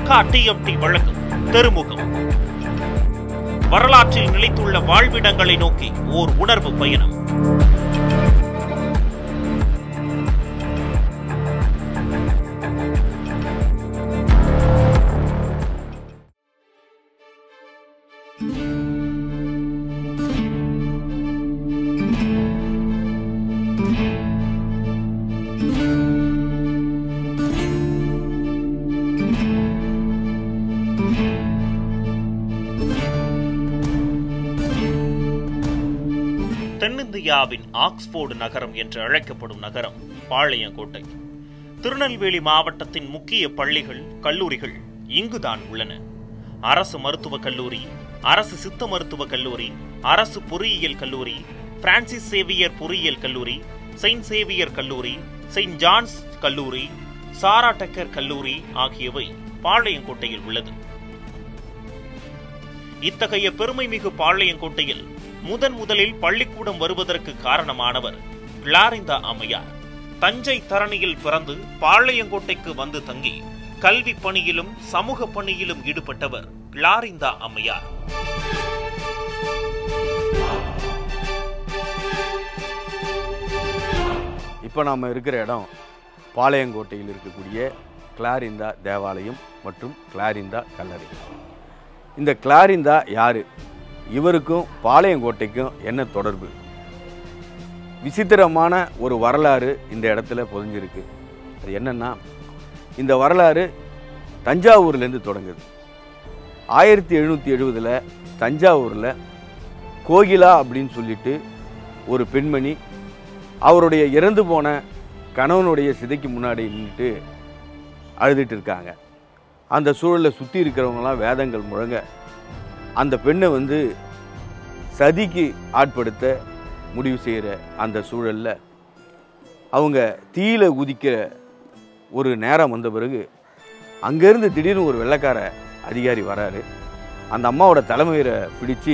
திமுக TMT வழக்கு தெருமுகம் வரலாற்றில் நிலைத்துள்ள வாழ்விடங்களை நோக்கி ஓர் உணர்வு பயணம் தென்னிந்தியாவின் ஆக்ஸ்போர்டு நகரம் என்று அழைக்கப்படும் நகரம் பாளையங்கோட்டை திருநெல்வேலி மாவட்டத்தின் முக்கிய பள்ளிகள் கல்லூரிகள் இங்குதான் உள்ளன அரசு மருத்துவக் கல்லூரி அரசு சித்த மருத்துவக் கல்லூரி அரசு பொறியியல் கல்லூரி பிரான்சிஸ் சேவியர் பொறியியல் கல்லூரி செயின்ட் சேவியர் கல்லூரி செயின்ட் ஜான்ஸ் கல்லூரி சாரா டெக்கர் கல்லூரி ஆகியவை பாளையங்கோட்டையில் உள்ளது இத்தகைய பெருமைமிகு பாளையங்கோட்டையில் முதன் முதலில் பள்ளிக்கூடம் வருவதற்கு காரணமானவர் கிளாரிந்தா அம்மையார் தஞ்சை தரணியில் பிறந்து பாளையங்கோட்டைக்கு வந்து தங்கி கல்வி பணியிலும் சமூக பணியிலும் ஈடுபட்டவர் கிளாரிந்தா அம்மையார் இப்போ நாம் இருக்கிற இடம் பாளையங்கோட்டையில் இருக்கக்கூடிய கிளாரிந்தா தேவாலயம் மற்றும் கிளாரிந்தா கல்லறை இந்த கிளாரிந்தா யார் இவருக்கும் பாளையங்கோட்டைக்கும் என்ன தொடர்பு விசித்திரமான ஒரு வரலாறு இந்த இடத்துல பொதிஞ்சிருக்கு அது என்னன்னா இந்த வரலாறு தஞ்சாவூர்லேருந்து தொடங்குது ஆயிரத்தி எழுநூற்றி எழுபதில் தஞ்சாவூரில் கோகிலா அப்படின்னு சொல்லிட்டு ஒரு பெண்மணி அவருடைய இறந்து போன கணவனுடைய சிதைக்கு முன்னாடி நின்றுட்டு அழுதுட்டு இருக்காங்க அந்த சூழலில் சுற்றி இருக்கிறவங்களாம் வேதங்கள் முழங்க அந்த பெண்ணை வந்து சதிக்கு ஆட்படுத்த முடிவு செய்கிற அந்த சூழலில் அவங்க தீயில குதிக்கிற ஒரு நேரம் வந்த பிறகு அங்கேருந்து திடீர்னு ஒரு வெள்ளைக்கார அதிகாரி வராரு அந்த அம்மாவோட தலைமையரை பிடிச்சு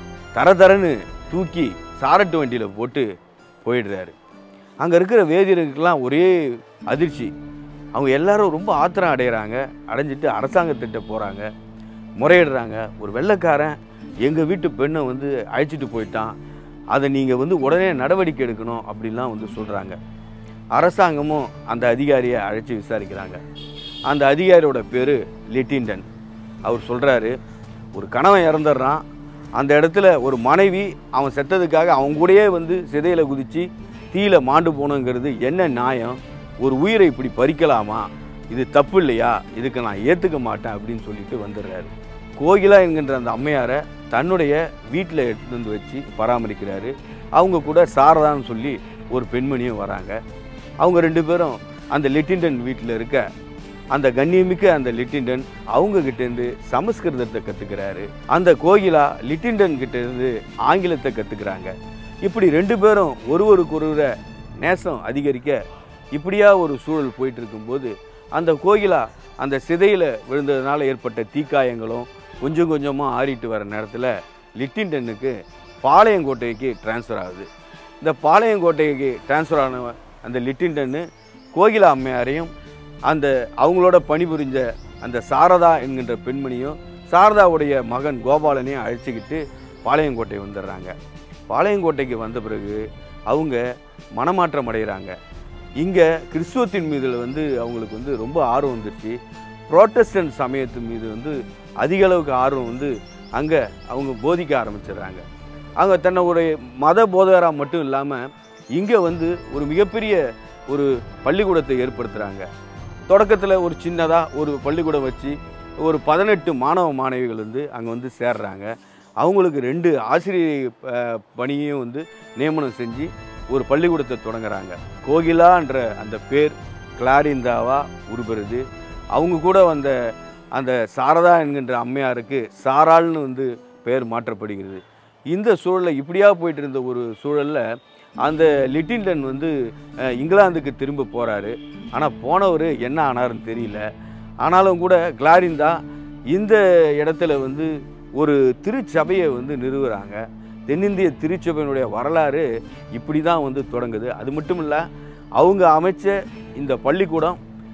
தர தரன்னு தூக்கி சாரட்டு வண்டியில் போட்டு போயிடுறாரு அங்கே இருக்கிற வேதியர்களுக்கெல்லாம் ஒரே அதிர்ச்சி அவங்க எல்லாரும் ரொம்ப ஆத்திரம் அடைகிறாங்க அடைஞ்சிட்டு அரசாங்கத்திட்ட போகிறாங்க முறையிடுறாங்க ஒரு வெள்ளைக்காரன் எங்கள் வீட்டு பெண்ணை வந்து அழைச்சிட்டு போயிட்டான் அதை நீங்கள் வந்து உடனே நடவடிக்கை எடுக்கணும் அப்படின்லாம் வந்து சொல்கிறாங்க அரசாங்கமும் அந்த அதிகாரியை அழைச்சி விசாரிக்கிறாங்க அந்த அதிகாரியோட பேர் லிட்டின்டன் அவர் சொல்கிறாரு ஒரு கணவன் இறந்துடுறான் அந்த இடத்துல ஒரு மனைவி அவன் செத்ததுக்காக அவங்க கூடயே வந்து சிதையில குதித்து தீயில மாண்டு போகணுங்கிறது என்ன நியாயம் ஒரு உயிரை இப்படி பறிக்கலாமா இது தப்பு இல்லையா இதுக்கு நான் ஏற்றுக்க மாட்டேன் அப்படின்னு சொல்லிட்டு வந்துடுறாரு கோகிலா என்கின்ற அந்த அம்மையாரை தன்னுடைய வீட்டில் எடுத்து வந்து வச்சு பராமரிக்கிறாரு அவங்க கூட சாரதான்னு சொல்லி ஒரு பெண்மணியும் வராங்க அவங்க ரெண்டு பேரும் அந்த லிட்டின்டன் வீட்டில் இருக்க அந்த கண்ணியமிக்க அந்த லிட்டின்டன் அவங்க கிட்டேருந்து சமஸ்கிருதத்தை கற்றுக்கிறாரு அந்த கோகிலா லிட்டின்டன் கிட்டேருந்து ஆங்கிலத்தை கற்றுக்கிறாங்க இப்படி ரெண்டு பேரும் ஒருவருக்கொருவரை நேசம் அதிகரிக்க இப்படியா ஒரு சூழல் போயிட்டு இருக்கும்போது அந்த கோகிலா அந்த சிதையில் விழுந்ததுனால ஏற்பட்ட தீக்காயங்களும் கொஞ்சம் கொஞ்சமாக ஆறிட்டு வர நேரத்தில் லிட்டின்டனுக்கு பாளையங்கோட்டைக்கு ட்ரான்ஸ்ஃபர் ஆகுது இந்த பாளையங்கோட்டைக்கு ட்ரான்ஸ்ஃபர் ஆன அந்த லிட்டின்டன்னு கோகிலா அம்மையாரையும் அந்த அவங்களோட பணிபுரிஞ்ச அந்த சாரதா என்கின்ற பெண்மணியும் சாரதாவுடைய மகன் கோபாலனையும் அழைச்சிக்கிட்டு பாளையங்கோட்டை வந்துடுறாங்க பாளையங்கோட்டைக்கு வந்த பிறகு அவங்க மனமாற்றம் அடைகிறாங்க இங்கே கிறிஸ்துவத்தின் மீதில் வந்து அவங்களுக்கு வந்து ரொம்ப ஆர்வம் வந்துருச்சு புரோட்டஸ்டன்ட் சமயத்தின் மீது வந்து அதிக அளவுக்கு ஆர்வம் வந்து அங்கே அவங்க போதிக்க ஆரம்பிச்சிடுறாங்க அவங்க தன்னை ஒரு மத போதகராக மட்டும் இல்லாமல் இங்கே வந்து ஒரு மிகப்பெரிய ஒரு பள்ளிக்கூடத்தை ஏற்படுத்துகிறாங்க தொடக்கத்தில் ஒரு சின்னதாக ஒரு பள்ளிக்கூடம் வச்சு ஒரு பதினெட்டு மாணவ மாணவிகள் வந்து அங்கே வந்து சேர்றாங்க அவங்களுக்கு ரெண்டு ஆசிரியர் அஹ், பணியையும் வந்து நியமனம் செஞ்சு ஒரு பள்ளிக்கூடத்தை தொடங்குறாங்க கோகிலான்ற அந்த பேர் கிளாரிந்தாவா உருபெறுது அவங்க கூட வந்த அந்த சாரதா என்கின்ற அம்மையாருக்கு சாராள்னு வந்து பெயர் மாற்றப்படுகிறது இந்த சூழலில் இப்படியா போயிட்டு இருந்த ஒரு சூழலில் அந்த லிட்டின்டன் வந்து அஹ், இங்கிலாந்துக்கு திரும்ப போகிறாரு ஆனால் போனவர் என்ன ஆனாருன்னு தெரியல ஆனாலும் கூட கிளாரிந்தா இந்த இடத்துல வந்து ஒரு திருச்சபையை வந்து நிறுவுறாங்க தென்னிந்திய திருச்சபையினுடைய வரலாறு இப்படி தான் வந்து தொடங்குது அது மட்டும் இல்லை அவங்க அமைச்ச இந்த பள்ளிக்கூடம்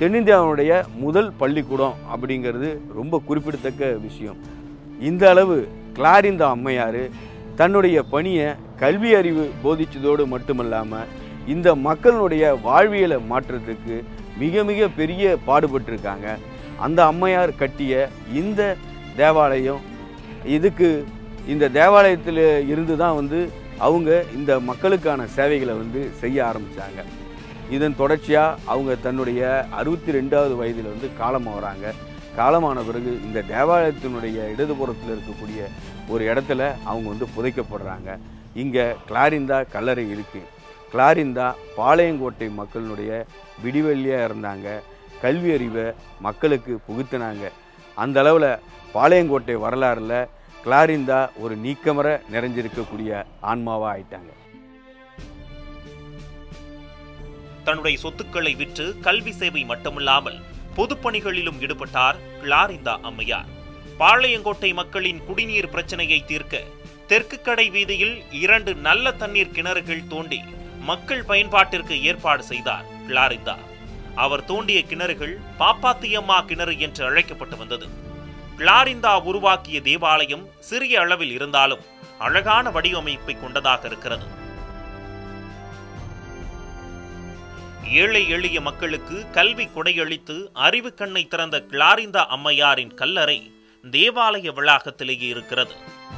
தென்னிந்தியாவுடைய முதல் பள்ளிக்கூடம் அப்படிங்கிறது ரொம்ப குறிப்பிடத்தக்க விஷயம் இந்த அளவு கிளாரிந்தா அம்மையார் தன்னுடைய பணியை கல்வி அறிவு போதிச்சதோடு மட்டுமல்லாமல் இந்த மக்களுடைய வாழ்வியலை மாற்றத்துக்கு மிக மிக பெரிய பாடுபட்டிருக்காங்க அந்த அம்மையார் கட்டிய இந்த தேவாலயம் இதுக்கு இந்த தேவாலயத்தில் இருந்து தான் வந்து அவங்க இந்த மக்களுக்கான சேவைகளை வந்து செய்ய ஆரம்பித்தாங்க இதன் தொடர்ச்சியாக அவங்க தன்னுடைய அறுபத்தி ரெண்டாவது வயதில் வந்து காலமாகறாங்க காலமான பிறகு இந்த தேவாலயத்தினுடைய இடதுபுறத்தில் இருக்கக்கூடிய ஒரு இடத்துல அவங்க வந்து புதைக்கப்படுறாங்க இங்கே கிளாரிந்தா கல்லறை இருக்குது கிளாரிந்தா பாளையங்கோட்டை மக்களினுடைய விடிவெள்ளியாக இருந்தாங்க கல்வி அறிவை மக்களுக்கு புகுத்தினாங்க அந்த அளவில் பாளையங்கோட்டை வரலாறில் கிளாரிந்தா ஒரு நீக்கமர நிறைஞ்சிருக்கக்கூடிய ஆன்மாவாக ஆயிட்டாங்க தன்னுடைய சொத்துக்களை விற்று கல்வி சேவை மட்டுமில்லாமல் பொதுப்பணிகளிலும் ஈடுபட்டார் கிளாரிந்தா அம்மையார் பாளையங்கோட்டை மக்களின் குடிநீர் பிரச்சனையை தீர்க்க தெற்கு கடை வீதியில் இரண்டு நல்ல தண்ணீர் கிணறுகள் தோண்டி மக்கள் பயன்பாட்டிற்கு ஏற்பாடு செய்தார் கிளாரிந்தா அவர் தோண்டிய கிணறுகள் பாப்பாத்தியம்மா கிணறு என்று அழைக்கப்பட்டு வந்தது கிளாரிந்தா உருவாக்கிய தேவாலயம் சிறிய அளவில் இருந்தாலும் அழகான வடிவமைப்பை கொண்டதாக இருக்கிறது ஏழை எளிய மக்களுக்கு கல்வி கொடையளித்து அறிவு கண்ணை திறந்த கிளாரிந்தா அம்மையாரின் கல்லறை தேவாலய வளாகத்திலேயே இருக்கிறது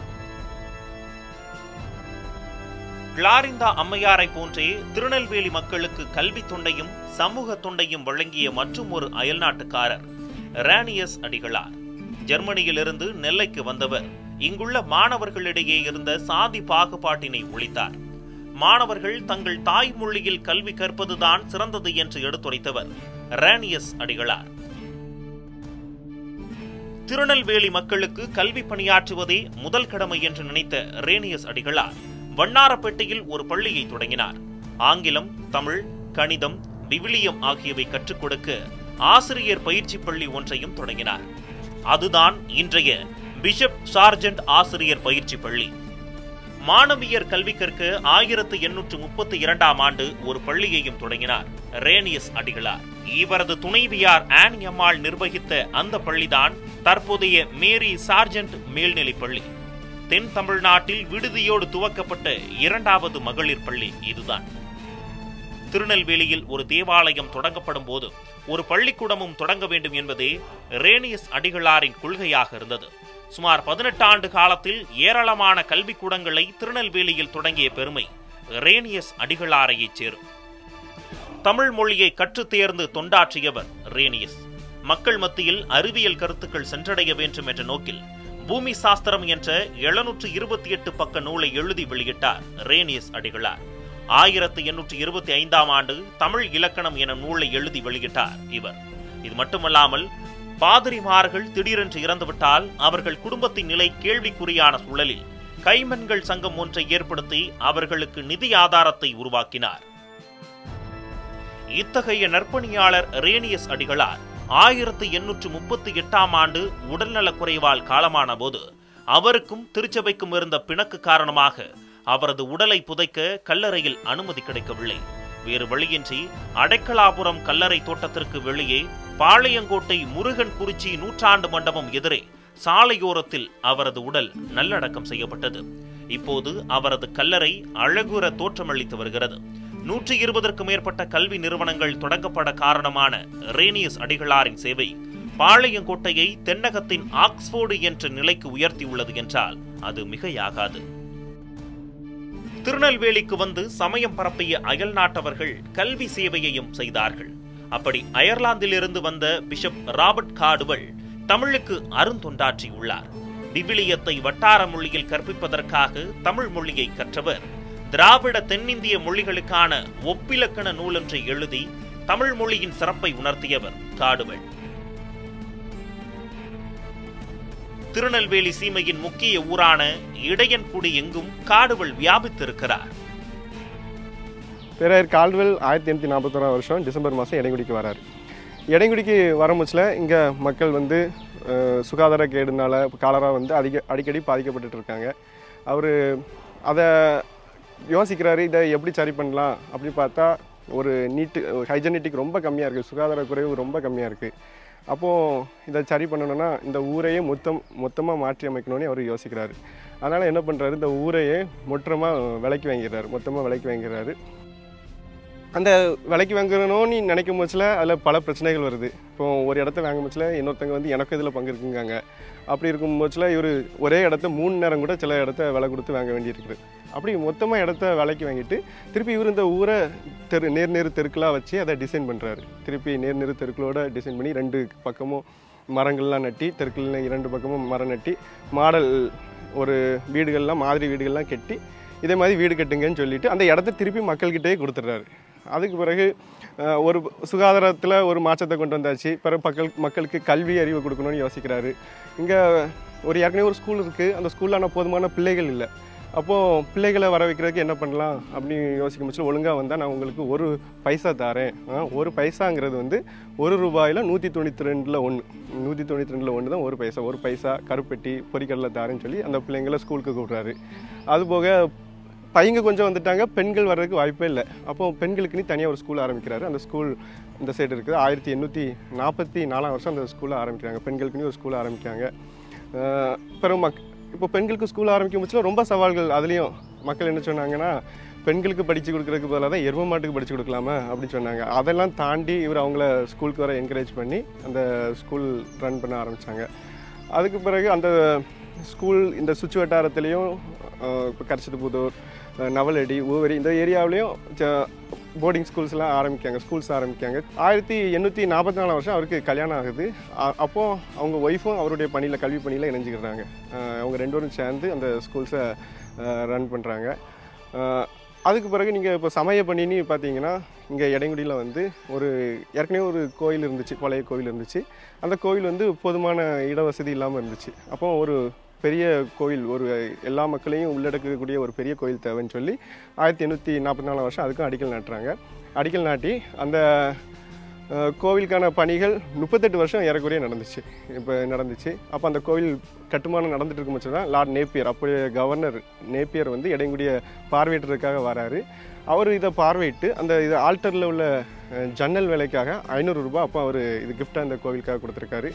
கிளாரிந்தா அம்மையாரை போன்றே திருநெல்வேலி மக்களுக்கு கல்வி தொண்டையும் சமூக தொண்டையும் வழங்கிய மற்றும் ஒரு அயல்நாட்டுக்காரர் ரானியஸ் அடிகளார் ஜெர்மனியிலிருந்து நெல்லைக்கு வந்தவர் இங்குள்ள மாணவர்களிடையே இருந்த சாதி பாகுபாட்டினை ஒழித்தார் மாணவர்கள் தங்கள் தாய்மொழியில் கல்வி கற்பதுதான் சிறந்தது என்று எடுத்துரைத்தவர் ரானியஸ் அடிகளார் திருநெல்வேலி மக்களுக்கு கல்வி பணியாற்றுவதே முதல் கடமை என்று நினைத்த ரேனியஸ் அடிகளார் வண்ணாரப்பேட்டையில் ஒரு பள்ளியை தொடங்கினார் ஆங்கிலம் தமிழ் கணிதம் விவிலியம் ஆகியவை கற்றுக் கொடுக்க ஆசிரியர் பயிற்சி பள்ளி ஒன்றையும் தொடங்கினார் அதுதான் இன்றைய பிஷப் சார்ஜென்ட் ஆசிரியர் பயிற்சி பள்ளி மாணவியர் கல்வி கற்க ஆயிரத்து எண்ணூற்று முப்பத்தி இரண்டாம் ஆண்டு ஒரு பள்ளியையும் தொடங்கினார் ரேனியஸ் அடிகளார் இவரது துணைவியார் ஆன் எம்மாள் நிர்வகித்த அந்த பள்ளிதான் தற்போதைய மேரி சார்ஜென்ட் மேல்நிலைப் பள்ளி தென் தமிழ்நாட்டில் விடுதியோடு துவக்கப்பட்ட இரண்டாவது மகளிர் பள்ளி இதுதான் திருநெல்வேலியில் ஒரு தேவாலயம் தொடங்கப்படும் போது ஒரு பள்ளிக்கூடமும் தொடங்க வேண்டும் என்பதே ரேனியஸ் அடிகளாரின் கொள்கையாக இருந்தது சுமார் பதினெட்டு ஆண்டு காலத்தில் ஏராளமான கல்விக்கூடங்களை திருநெல்வேலியில் தொடங்கிய பெருமை ரேனியஸ் அடிகளாரையைச் சேரும் தமிழ் மொழியை கற்றுத் தேர்ந்து தொண்டாற்றியவர் ரேனியஸ் மக்கள் மத்தியில் அறிவியல் கருத்துக்கள் சென்றடைய வேண்டும் என்ற நோக்கில் பூமி சாஸ்திரம் என்ற எழுநூற்று இருபத்தி எட்டு பக்க நூலை எழுதி வெளியிட்டார் ரேனியஸ் அடிகளார் ஆயிரத்து எண்ணூற்று இருபத்தி ஐந்தாம் ஆண்டு தமிழ் இலக்கணம் என நூலை எழுதி வெளியிட்டார் இவர் இது மட்டுமல்லாமல் பாதிரிமார்கள் திடீரென்று இறந்துவிட்டால் அவர்கள் குடும்பத்தின் நிலை கேள்விக்குறியான சூழலில் கைமண்கள் சங்கம் ஒன்றை ஏற்படுத்தி அவர்களுக்கு நிதி ஆதாரத்தை உருவாக்கினார் இத்தகைய நற்பணியாளர் ரேனியஸ் அடிகளார் ஆயிரத்து எண்ணூற்று முப்பத்தி எட்டாம் ஆண்டு உடல்நலக் குறைவால் காலமான போது அவருக்கும் திருச்சபைக்கும் இருந்த பிணக்கு காரணமாக அவரது உடலை புதைக்க கல்லறையில் அனுமதி கிடைக்கவில்லை வேறு வழியின்றி அடைக்கலாபுரம் கல்லறை தோட்டத்திற்கு வெளியே பாளையங்கோட்டை முருகன் குறிச்சி நூற்றாண்டு மண்டபம் எதிரே சாலையோரத்தில் அவரது உடல் நல்லடக்கம் செய்யப்பட்டது இப்போது அவரது கல்லறை அழகுற தோற்றமளித்து வருகிறது நூற்றி இருபதற்கும் மேற்பட்ட கல்வி நிறுவனங்கள் தொடங்கப்பட காரணமான ரேனியஸ் அடிகளாரின் சேவை பாளையங்கோட்டையை தென்னகத்தின் ஆக்ஸ்போர்டு என்ற நிலைக்கு உயர்த்தியுள்ளது என்றால் அது மிகையாகாது திருநெல்வேலிக்கு வந்து சமயம் பரப்பிய அயல் நாட்டவர்கள் கல்வி சேவையையும் செய்தார்கள் அப்படி அயர்லாந்திலிருந்து வந்த பிஷப் ராபர்ட் காடுவல் தமிழுக்கு அருந்தொண்டாற்றியுள்ளார் விவிலியத்தை வட்டார மொழியில் கற்பிப்பதற்காக தமிழ் மொழியை கற்றவர் திராவிட தென்னிந்திய மொழிகளுக்கான ஒப்பிலக்கண நூலொன்றை எழுதி தமிழ் மொழியின் சிறப்பை உணர்த்தியவர் காடுவல் திருநெல்வேலி சீமையின் முக்கிய ஊரான இடையன்குடி எங்கும் காடுவல் வியாபித்திருக்கிறார் பேராயர் கால்வெல் ஆயிரத்தி எண்ணூற்றி நாற்பத்தோராம் வருஷம் டிசம்பர் மாதம் இடைங்குடிக்கு வரார் இடைங்குடிக்கு வரமுச்சில் இங்கே மக்கள் வந்து அஹ், சுகாதார கேடுனால காலரா வந்து அதிக அடிக்கடி பாதிக்கப்பட்டுட்டு இருக்காங்க அவர் அதை யோசிக்கிறாரு இதை எப்படி சரி பண்ணலாம் அப்படி பார்த்தா ஒரு நீட்டு ஹைஜெனிட்டிக் ரொம்ப கம்மியாக இருக்குது சுகாதார குறைவு ரொம்ப கம்மியாக இருக்குது அப்போது இதை சரி பண்ணணும்னா இந்த ஊரையே மொத்தம் மொத்தமாக மாற்றி அமைக்கணும்னு அவர் யோசிக்கிறாரு அதனால் என்ன பண்ணுறாரு இந்த ஊரையே மொத்தமாக விலைக்கு வாங்கிடுறாரு மொத்தமாக விலைக்கு வாங்கிடுறாரு அந்த விலைக்கு வாங்கணும்னு நினைக்கும் போச்சுல அதில் பல பிரச்சனைகள் வருது இப்போ ஒரு இடத்த வாங்கும் போச்சுல இன்னொருத்தங்க வந்து எனக்கு இதில் பங்கு இருக்குங்காங்க அப்படி இருக்கும் போச்சுல இவர் ஒரே இடத்த மூணு நேரம் கூட சில இடத்த விலை கொடுத்து வாங்க வேண்டியிருக்குது அப்படி மொத்தமாக இடத்த விலைக்கு வாங்கிட்டு திருப்பி இவர் இந்த ஊரை தெரு நேர் நேர் தெருக்களாக வச்சு அதை டிசைன் பண்ணுறாரு திருப்பி நேர் நேர் தெருக்களோட டிசைன் பண்ணி ரெண்டு பக்கமும் மரங்கள்லாம் நட்டி தெருக்கள் இரண்டு பக்கமும் மரம் நட்டி மாடல் ஒரு வீடுகள்லாம் மாதிரி வீடுகள்லாம் கட்டி இதே மாதிரி வீடு கட்டுங்கன்னு சொல்லிட்டு அந்த இடத்த திருப்பி மக்கள்கிட்டயே கொடுத்துட்றாரு அதுக்கு பிறகு அஹ், ஒரு சுகாதாரத்தில் ஒரு மாற்றத்தை கொண்டு வந்தாச்சு பிறகு மக்கள் மக்களுக்கு கல்வி அறிவு கொடுக்கணும்னு யோசிக்கிறாரு இங்கே ஒரு ஏற்கனவே ஒரு ஸ்கூல் இருக்குது அந்த ஸ்கூலில் போதுமான பிள்ளைகள் இல்லை அப்போது பிள்ளைகளை வர வைக்கிறதுக்கு என்ன பண்ணலாம் அப்படின்னு யோசிக்கும் போது ஒழுங்காக வந்தால் நான் உங்களுக்கு ஒரு பைசா தரேன் ஆ, ஒரு பைசாங்கிறது வந்து ஒரு ரூபாயில் நூற்றி தொண்ணூற்றி ரெண்டில் ஒன்று நூற்றி தொண்ணூற்றி ரெண்டில் ஒன்று தான் ஒரு பைசா ஒரு பைசா கருப்பெட்டி பொறிக்கடலை தாரேன்னு சொல்லி அந்த பிள்ளைங்களை ஸ்கூலுக்கு கூப்பிட்றாரு அதுபோக பையங்க கொஞ்சம் வந்துட்டாங்க பெண்கள் வர்றதுக்கு வாய்ப்பே இல்லை அப்போ பெண்களுக்குன்னு தனியாக ஒரு ஸ்கூல் ஆரம்பிக்கிறாரு அந்த ஸ்கூல் இந்த சைடு இருக்குது ஆயிரத்தி எண்ணூற்றி நாற்பத்தி நாலாம் வருஷம் அந்த ஸ்கூலை ஆரம்பிக்கிறாங்க பெண்களுக்குன்னு ஒரு ஸ்கூல் ஆரம்பிக்காங்க அஹ் பிறகு மக் இப்போ பெண்களுக்கு ஸ்கூல் ஆரம்பிக்கும் போச்சுல ரொம்ப சவால்கள் அதுலேயும் மக்கள் என்ன சொன்னாங்கன்னா பெண்களுக்கு படித்து கொடுக்குறதுக்கு பதிலாக தான் எரும மாட்டுக்கு படித்து கொடுக்கலாமா அப்படின்னு சொன்னாங்க அதெல்லாம் தாண்டி இவர் அவங்கள ஸ்கூலுக்கு வர என்கரேஜ் பண்ணி அந்த ஸ்கூல் ரன் பண்ண ஆரம்பித்தாங்க அதுக்கு பிறகு அந்த ஸ்கூல் இந்த சுற்று வட்டாரத்துலேயும் இப்போ கரிசத்துப்புதூர் அஹ் நவலடி ஊவரி இந்த ஏரியாவிலையும் போர்டிங் ஸ்கூல்ஸ்லாம் ஆரம்பிக்காங்க ஸ்கூல்ஸ் ஆரம்பிக்காங்க ஆயிரத்தி எண்ணூற்றி நாற்பத்தி நாலாம் வருஷம் அவருக்கு கல்யாணம் ஆகுது அ- அப்போ அவங்க ஒய்ஃபும் அவருடைய பணியில் கல்வி பணியில் இணைஞ்சிக்கிறாங்க அஹ் அவங்க ரெண்டு பேரும் சேர்ந்து அந்த ஸ்கூல்ஸை ரன் பண்ணுறாங்க அதுக்கு பிறகு நீங்கள் இப்போ சமய பணின்னு பார்த்தீங்கன்னா இங்கே இடைங்குடியில் வந்து ஒரு ஏற்கனவே ஒரு கோயில் இருந்துச்சு பழைய கோயில் இருந்துச்சு அந்த கோயில் வந்து போதுமான இடவசதி இல்லாமல் இருந்துச்சு அப்போ ஒரு பெரிய கோயில் ஒரு எல்லா மக்களையும் உள்ளடக்கக்கூடிய ஒரு பெரிய கோயில் தேவைன்னு சொல்லி ஆயிரத்தி எண்ணூற்றி நாற்பத்தி நாலாம் வருஷம் அதுக்கும் அடிக்கல் நாட்டுறாங்க அடிக்கல் நாட்டி அந்த அஹ், கோவிலுக்கான பணிகள் முப்பத்தெட்டு வருஷம் ஏறக்குறைய நடந்துச்சு இப்போ நடந்துச்சு அப்போ அந்த கோவில் கட்டுமானம் நடந்துட்டு இருக்கும் பட்சம் தான் லார்ட் நேப்பியர் அப்போதைய கவர்னர் நேப்பியர் வந்து இடைங்குடிய பார்வையிடுறதுக்காக வராரு அவர் இதை பார்வையிட்டு அந்த இது ஆல்டரில் உள்ள அஹ், ஜன்னல் வேலைக்காக ஐநூறு ரூபாய் அப்போ அவர் இது கிஃப்டாக இந்த கோவிலுக்காக கொடுத்துருக்காரு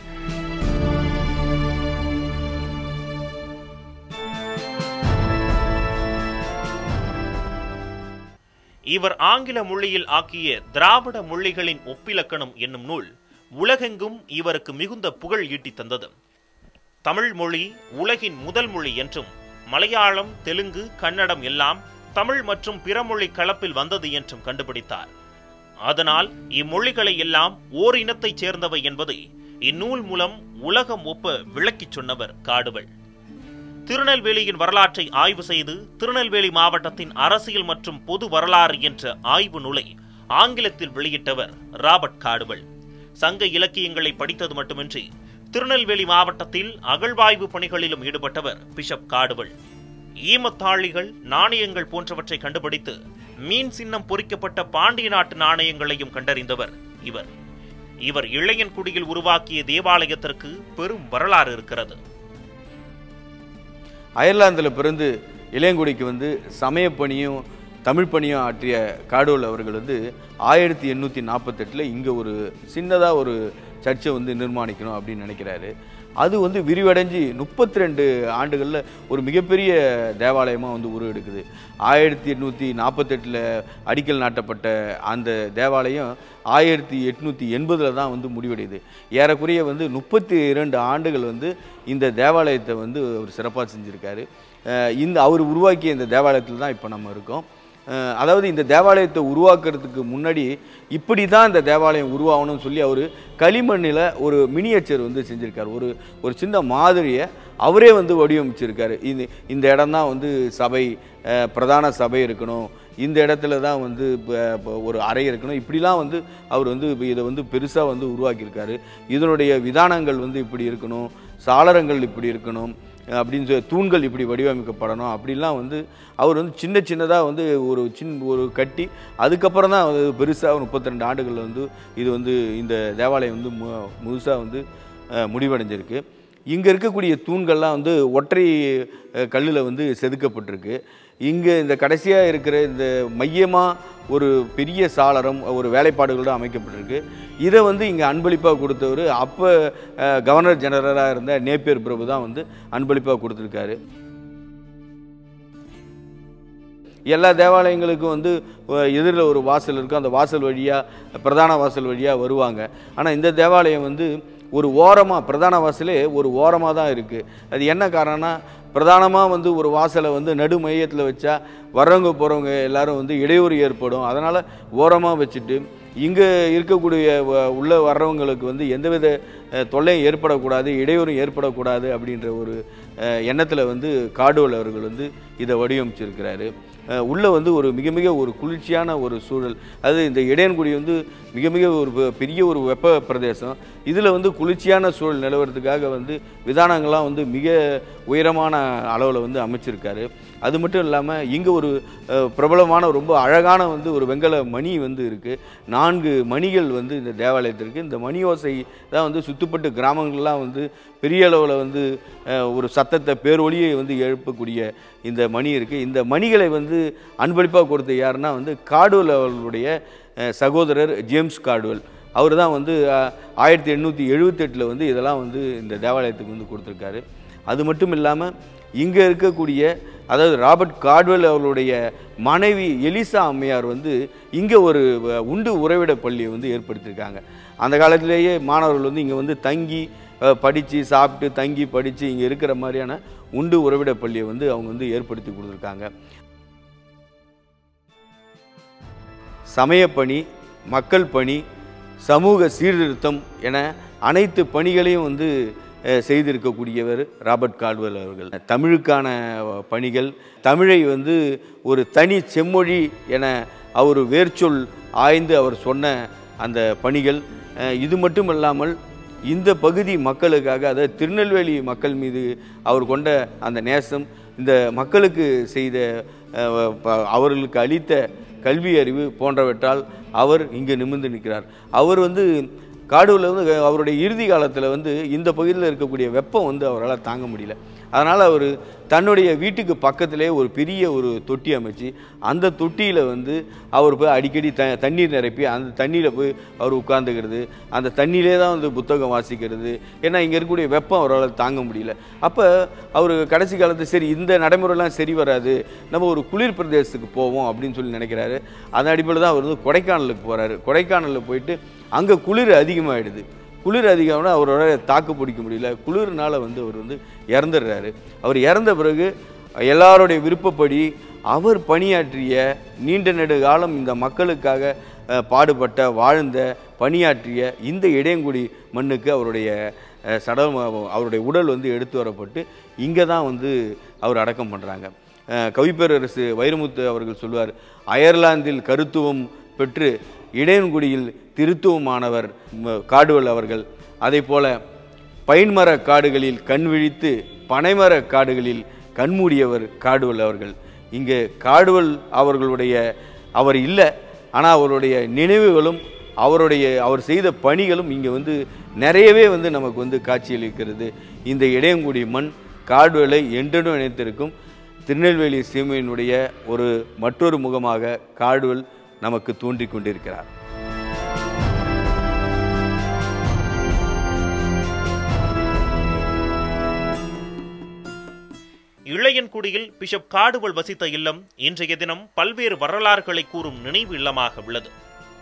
இவர் ஆங்கில மொழியில் ஆக்கிய திராவிட மொழிகளின் ஒப்பிலக்கணம் என்னும் நூல் உலகெங்கும் இவருக்கு மிகுந்த புகழ் ஈட்டித் தந்தது தமிழ் மொழி உலகின் முதல் மொழி என்றும் மலையாளம் தெலுங்கு கன்னடம் எல்லாம் தமிழ் மற்றும் பிற மொழி கலப்பில் வந்தது என்றும் கண்டுபிடித்தார் அதனால் இம்மொழிகளை எல்லாம் ஓர் இனத்தைச் சேர்ந்தவை என்பதை இந்நூல் மூலம் உலகம் ஒப்ப விளக்கிச் சொன்னவர் காடுவள் திருநெல்வேலியின் வரலாற்றை ஆய்வு செய்து திருநெல்வேலி மாவட்டத்தின் அரசியல் மற்றும் பொது வரலாறு என்ற ஆய்வு நூலை ஆங்கிலத்தில் வெளியிட்டவர் ராபர்ட் காடுவல் சங்க இலக்கியங்களை படித்தது மட்டுமின்றி திருநெல்வேலி மாவட்டத்தில் அகழ்வாய்வு பணிகளிலும் ஈடுபட்டவர் பிஷப் காடுவல் ஈமத்தாழிகள் நாணயங்கள் போன்றவற்றை கண்டுபிடித்து மீன் சின்னம் பொறிக்கப்பட்ட பாண்டிய நாட்டு நாணயங்களையும் கண்டறிந்தவர் இவர் இவர் இளையன்குடியில் உருவாக்கிய தேவாலயத்திற்கு பெரும் வரலாறு இருக்கிறது அயர்லாந்தில் பிறந்து இளையங்குடிக்கு வந்து சமயப் பணியும் தமிழ் பணியும் ஆற்றிய காடோல் அவர்கள் வந்து ஆயிரத்தி எண்ணூற்றி நாற்பத்தெட்டில் இங்கே ஒரு சின்னதாக ஒரு சர்ச்சை வந்து நிர்மாணிக்கணும் அப்படின்னு நினைக்கிறாரு அது வந்து விரிவடைஞ்சு முப்பத்தி ரெண்டு ஆண்டுகளில் ஒரு மிகப்பெரிய தேவாலயமாக வந்து உருவெடுக்குது ஆயிரத்தி எண்ணூற்றி நாற்பத்தெட்டில் அடிக்கல் நாட்டப்பட்ட அந்த தேவாலயம் ஆயிரத்தி எட்நூற்றி எண்பதில் தான் வந்து முடிவடையுது ஏறக்குறைய வந்து முப்பத்தி இரண்டு ஆண்டுகள் வந்து இந்த தேவாலயத்தை வந்து அவர் சிறப்பாக செஞ்சுருக்காரு அஹ் இந்த அவர் உருவாக்கிய இந்த தேவாலயத்தில் தான் இப்போ நம்ம இருக்கோம் அஹ் அதாவது இந்த தேவாலயத்தை உருவாக்குறதுக்கு முன்னாடி இப்படி தான் இந்த தேவாலயம் உருவாகணும்னு சொல்லி அவர் களிமண்ணில் ஒரு மினியேச்சர் வந்து செஞ்சுருக்கார் ஒரு ஒரு சின்ன மாதிரியை அவரே வந்து வடிவமைச்சிருக்காரு இது இந்த இடம் தான் வந்து சபை அஹ் பிரதான சபை இருக்கணும் இந்த இடத்துல தான் வந்து இப்ப- இப்ப ஒரு அறை இருக்கணும் இப்படிலாம் வந்து அவர் வந்து இப்ப இதை வந்து பெருசாக வந்து உருவாக்கியிருக்காரு இதனுடைய விதானங்கள் வந்து இப்படி இருக்கணும் சாளரங்கள் இப்படி இருக்கணும் அப்படின்னு சொல்லி தூண்கள் இப்படி வடிவமைக்கப்படணும் அப்படிலாம் வந்து அவர் வந்து சின்ன சின்னதாக வந்து ஒரு சின் ஒரு கட்டி அதுக்கப்புறம் தான் வந்து பெருசாக முப்பத்தி ரெண்டு ஆண்டுகளில் வந்து இது வந்து இந்த தேவாலயம் வந்து மு முழுசாக வந்து அஹ், முடிவடைஞ்சிருக்கு இங்கே இருக்கக்கூடிய தூண்கள்லாம் வந்து ஒற்றை கல்லில் வந்து செதுக்கப்பட்டிருக்கு இங்கே இந்த கடைசியாக இருக்கிற இந்த மையமாக ஒரு பெரிய சாளரம் ஒரு வேலைப்பாடுகளோடு அமைக்கப்பட்டிருக்கு இதை வந்து இங்கே அன்பளிப்பாக கொடுத்தவர் அப்போ கவர்னர் ஜெனரலாக இருந்த நேப்பியர் பிரபு தான் வந்து அன்பளிப்பாக கொடுத்துருக்காரு எல்லா தேவாலயங்களுக்கும் வந்து எதிரில் ஒரு வாசல் இருக்கும் அந்த வாசல் வழியாக பிரதான வாசல் வழியாக வருவாங்க ஆனால் இந்த தேவாலயம் வந்து ஒரு ஓரமாக பிரதான வாசலே ஒரு ஓரமாக தான் இருக்குது அது என்ன காரணம்னா பிரதானமாக வந்து ஒரு வாசலை வந்து நடு மையத்தில் வச்சா வர்றவங்க போகிறவங்க எல்லாரும் வந்து இடையூறு ஏற்படும் அதனால் ஓரமாக வச்சுட்டு இங்கே இருக்கக்கூடிய வ- உள்ள வர்றவங்களுக்கு வந்து எந்தவித அஹ், தொல்லையும் ஏற்படக்கூடாது இடையூறும் ஏற்படக்கூடாது அப்படின்ற ஒரு எண்ணத்தில் வந்து காடுவல் அவர்கள் வந்து இதை வடிவமைச்சிருக்கிறாரு அஹ், உள்ள வந்து ஒரு மிக மிக ஒரு குளிர்ச்சியான ஒரு சூழல் அது இந்த இடையன்குடி வந்து மிக மிக ஒரு பெ- பெரிய ஒரு வெப்ப பிரதேசம் இதில் வந்து குளிர்ச்சியான சூழல் நிலவரத்துக்காக வந்து விதானங்கள்லாம் வந்து மிக உயரமான அளவில் வந்து அமைச்சிருக்காரு அது மட்டும் இல்லாமல் இங்கே ஒரு அஹ், பிரபலமான ரொம்ப அழகான வந்து ஒரு வெங்கல மணி வந்து இருக்குது நான்கு மணிகள் வந்து இந்த தேவாலயத்திற்கு இந்த மணி ஓசை தான் வந்து சுத்துப்பட்டு கிராமங்கள்லாம் வந்து பெரிய அளவில் வந்து அஹ், ஒரு சத்தத்தை பேரொலியை வந்து எழுப்பக்கூடிய இந்த மணி இருக்குது இந்த மணிகளை வந்து அன்பளிப்பாக கொடுத்த யாருன்னா வந்து காடுவல் அவர்களுடைய அஹ், சகோதரர் ஜேம்ஸ் காடுவல் அவர் தான் வந்து அஹ், ஆயிரத்தி எண்ணூற்றி எழுபத்தெட்டில் வந்து இதெல்லாம் வந்து இந்த தேவாலயத்துக்கு வந்து கொடுத்துருக்காரு அது மட்டும் இல்லாமல் இங்கே இருக்கக்கூடிய அதாவது ராபர்ட் கார்ட்வெல் அவர்களுடைய மனைவி எலிசா அம்மையார் வந்து இங்கே ஒரு அஹ், உண்டு உறைவிட பள்ளியை வந்து ஏற்படுத்தியிருக்காங்க அந்த காலத்திலேயே மாணவர்கள் வந்து இங்கே வந்து தங்கி படித்து சாப்பிட்டு தங்கி படித்து இங்கே இருக்கிற மாதிரியான உண்டு உறைவிட பள்ளியை வந்து அவங்க வந்து ஏற்படுத்தி கொடுத்துருக்காங்க சமயப்பணி மக்கள் பணி சமூக சீர்திருத்தம் என அனைத்து பணிகளையும் வந்து அஹ், செய்திருக்கக்கூடியவர் ராபர்ட் கால்வெல் அவர்கள் தமிழுக்கான அஹ், பணிகள் தமிழை வந்து ஒரு தனி செம்மொழி என அவர் வேர்ச்சொல் ஆய்ந்து அவர் சொன்ன அந்த பணிகள் அஹ், இது மட்டும் இல்லாமல் இந்த பகுதி மக்களுக்காக அதாவது திருநெல்வேலி மக்கள் மீது அவர் கொண்ட அந்த நேசம் இந்த மக்களுக்கு செய்த அஹ், ப- அவர்களுக்கு அளித்த கல்வி அறிவு போன்றவற்றால் அவர் இங்கே நிமிர்ந்து நிற்கிறார் அவர் வந்து காடுவில் வந்து அவருடைய இறுதி காலத்தில் வந்து இந்த பகுதியில் இருக்கக்கூடிய வெப்பம் வந்து அவரால் தாங்க முடியல அதனால் அவர் தன்னுடைய வீட்டுக்கு பக்கத்திலே ஒரு பெரிய ஒரு தொட்டி அமைச்சு அந்த தொட்டியில் வந்து அவர் போய் அடிக்கடி த தண்ணீர் நிரப்பி அந்த தண்ணியில் போய் அவர் உட்காந்துக்கிறது அந்த தண்ணியிலே தான் வந்து புத்தகம் வாசிக்கிறது ஏன்னா இங்கே இருக்கக்கூடிய வெப்பம் அவரால் தாங்க முடியல அப்போ அவர் கடைசி காலத்தில் சரி இந்த நடைமுறைலாம் சரி வராது நம்ம ஒரு குளிர் பிரதேசத்துக்கு போவோம் அப்படின்னு சொல்லி நினைக்கிறாரு அதன் அடிப்படையில் தான் அவர் வந்து கொடைக்கானலுக்கு போகிறாரு கொடைக்கானலில் போயிட்டு அங்கே குளிர் அதிகமாகிடுது குளிர் அதிகம்னா அவரோட தாக்கு பிடிக்க முடியல குளிர்னால வந்து அவர் வந்து இறந்துடுறாரு அவர் இறந்த பிறகு எல்லாருடைய விருப்பப்படி அவர் பணியாற்றிய நீண்ட நெடு காலம் இந்த மக்களுக்காக அஹ், பாடுபட்ட வாழ்ந்த பணியாற்றிய இந்த இடையங்குடி மண்ணுக்கு அவருடைய அஹ், சடம் அவருடைய உடல் வந்து எடுத்து வரப்பட்டு இங்கே தான் வந்து அவர் அடக்கம் பண்ணுறாங்க கவிப்பேரரசு வைரமுத்து அவர்கள் சொல்வார் அயர்லாந்தில் கருத்துவம் பெற்று இடையன்குடியில் திருத்துவமானவர் ம- காடுவல் அவர்கள் அதே போல பைன்மர காடுகளில் கண் விழித்து பனைமர காடுகளில் கண்மூடியவர் காடுவல் அவர்கள் இங்கே காடுவல் அவர்களுடைய அவர் இல்லை ஆனால் அவருடைய நினைவுகளும் அவருடைய அவர் செய்த பணிகளும் இங்கே வந்து நிறையவே வந்து நமக்கு வந்து காட்சியளிக்கிறது இந்த இடையங்குடி மண் காடுவலை என்றென்றும் இணைத்திருக்கும் திருநெல்வேலி சீமையினுடைய ஒரு மற்றொரு முகமாக காடுவல் நமக்கு தோன்றிக் கொண்டிருக்கிறார் இளையன்குடியில் பிஷப் காடுவல் வசித்த இல்லம் இன்றைய தினம் பல்வேறு வரலாறுகளை கூறும் நினைவு இல்லமாக உள்ளது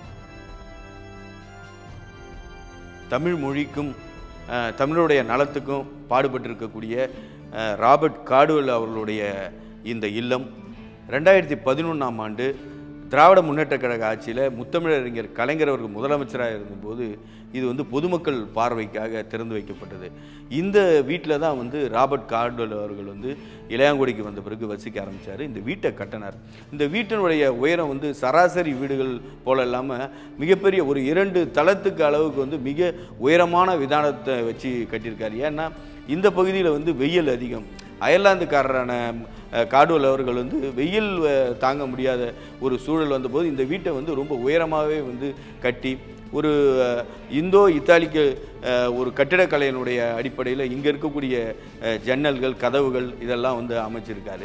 தமிழ் மொழிக்கும் அஹ், தமிழுடைய நலத்துக்கும் பாடுபட்டிருக்கக்கூடிய அஹ், ராபர்ட் காடுவல் அவர்களுடைய இந்த இல்லம் ரெண்டாயிரத்தி பதினொன்றாம் ஆண்டு திராவிட முன்னேற்றக் கழக ஆட்சியில் முத்தமிழறிஞர் கலைஞர் அவர்கள் முதலமைச்சராக இருந்தபோது இது வந்து பொதுமக்கள் பார்வைக்காக திறந்து வைக்கப்பட்டது இந்த வீட்டில் தான் வந்து ராபர்ட் கார்டுவல் அவர்கள் வந்து இளையாங்குடிக்கு வந்த பிறகு வசிக்க ஆரம்பித்தார் இந்த வீட்டை கட்டினார் இந்த வீட்டினுடைய உயரம் வந்து சராசரி வீடுகள் போல இல்லாமல் மிகப்பெரிய ஒரு இரண்டு தளத்துக்கு அளவுக்கு வந்து மிக உயரமான விதானத்தை வச்சு கட்டியிருக்காரு ஏன்னா இந்த பகுதியில் வந்து வெயில் அதிகம் அயர்லாந்துக்காரரான அஹ், காடுவல் அவர்கள் வந்து வெயில் அஹ், தாங்க முடியாத ஒரு சூழல் வந்தபோது இந்த வீட்டை வந்து ரொம்ப உயரமாகவே வந்து கட்டி ஒரு அஹ், இந்தோ இத்தாலிக்க அஹ், ஒரு கட்டிடக்கலையினுடைய அடிப்படையில் இங்கே இருக்கக்கூடிய அஹ், ஜன்னல்கள் கதவுகள் இதெல்லாம் வந்து அமைச்சிருக்காரு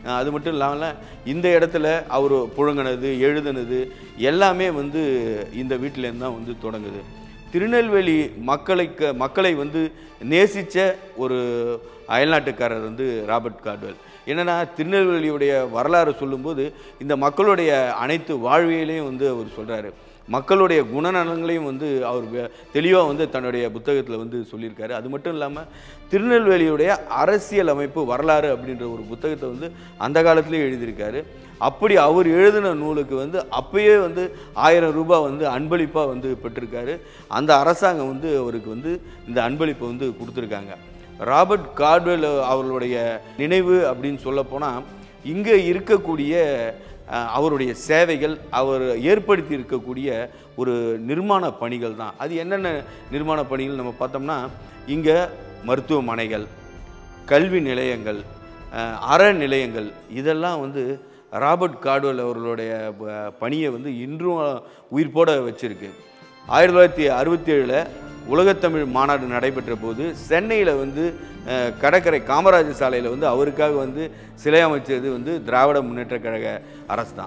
அஹ் அது மட்டும் இல்லாமல் இந்த இடத்துல அவர் புழங்கினது எழுதுனது எல்லாமே வந்து இந்த வீட்டிலேருந்து தான் வந்து தொடங்குது திருநெல்வேலி மக்களுக்கு மக்களை வந்து நேசித்த ஒரு அயல்நாட்டுக்காரர் வந்து ராபர்ட் கார்ட்வெல் என்னன்னா திருநெல்வேலியுடைய வரலாறு சொல்லும்போது இந்த மக்களுடைய அனைத்து வாழ்வியலையும் வந்து அவர் சொல்கிறாரு மக்களுடைய குணநலங்களையும் வந்து அவர் தெளிவாக வந்து தன்னுடைய புத்தகத்தில் வந்து சொல்லியிருக்காரு அது மட்டும் இல்லாமல் திருநெல்வேலியுடைய அரசியல் அமைப்பு வரலாறு அப்படின்ற ஒரு புத்தகத்தை வந்து அந்த காலத்திலேயே எழுதியிருக்காரு அப்படி அவர் எழுதின நூலுக்கு வந்து அப்பயே வந்து ஆயிரம் ரூபாய் வந்து அன்பளிப்பாக வந்து பெற்றிருக்காரு அந்த அரசாங்கம் வந்து அவருக்கு வந்து இந்த அன்பளிப்பை வந்து கொடுத்துருக்காங்க ராபர்ட் கார்ட்வெல் அவர்களுடைய நினைவு அப்படின்னு சொல்லப்போனால் இங்கே இருக்கக்கூடிய அஹ், அவருடைய சேவைகள் அவர் ஏற்படுத்தி இருக்கக்கூடிய ஒரு நிர்மாண பணிகள் தான் அது என்னென்ன நிர்மாண பணிகள் நம்ம பார்த்தோம்னா இங்கே மருத்துவமனைகள் கல்வி நிலையங்கள் அஹ், அற நிலையங்கள் இதெல்லாம் வந்து ராபர்ட் கார்ட்வெல் அவர்களுடைய ப- பணியை வந்து இன்றும் உயிர்ப்போட வச்சிருக்கு ஆயிரத்தி தொள்ளாயிரத்தி அறுபத்தி ஏழில் உலகத்தமிழ் மாநாடு நடைபெற்ற போது சென்னையில் வந்து அஹ், கடற்கரை காமராஜர் சாலையில் வந்து அவருக்காக வந்து சிலை அமைச்சது வந்து திராவிட முன்னேற்றக் கழக அரசு தான்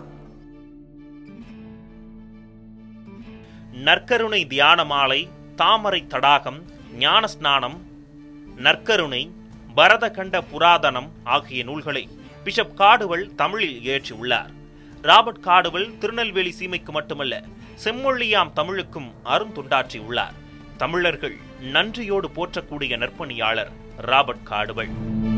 நற்கருணை தியான மாலை தாமரை தடாகம் ஞான ஸ்நானம் நற்கருணை பரதகண்ட புராதனம் ஆகிய நூல்களை பிஷப் காடுவல் தமிழில் இயற்றியுள்ளார் ராபர்ட் காடுவல் திருநெல்வேலி சீமைக்கு மட்டுமல்ல செம்மொழியாம் தமிழுக்கும் அருந்தொண்டாற்றியுள்ளார் தமிழர்கள் நன்றியோடு போற்றக்கூடிய நற்பணியாளர் ராபர்ட் காடுவல்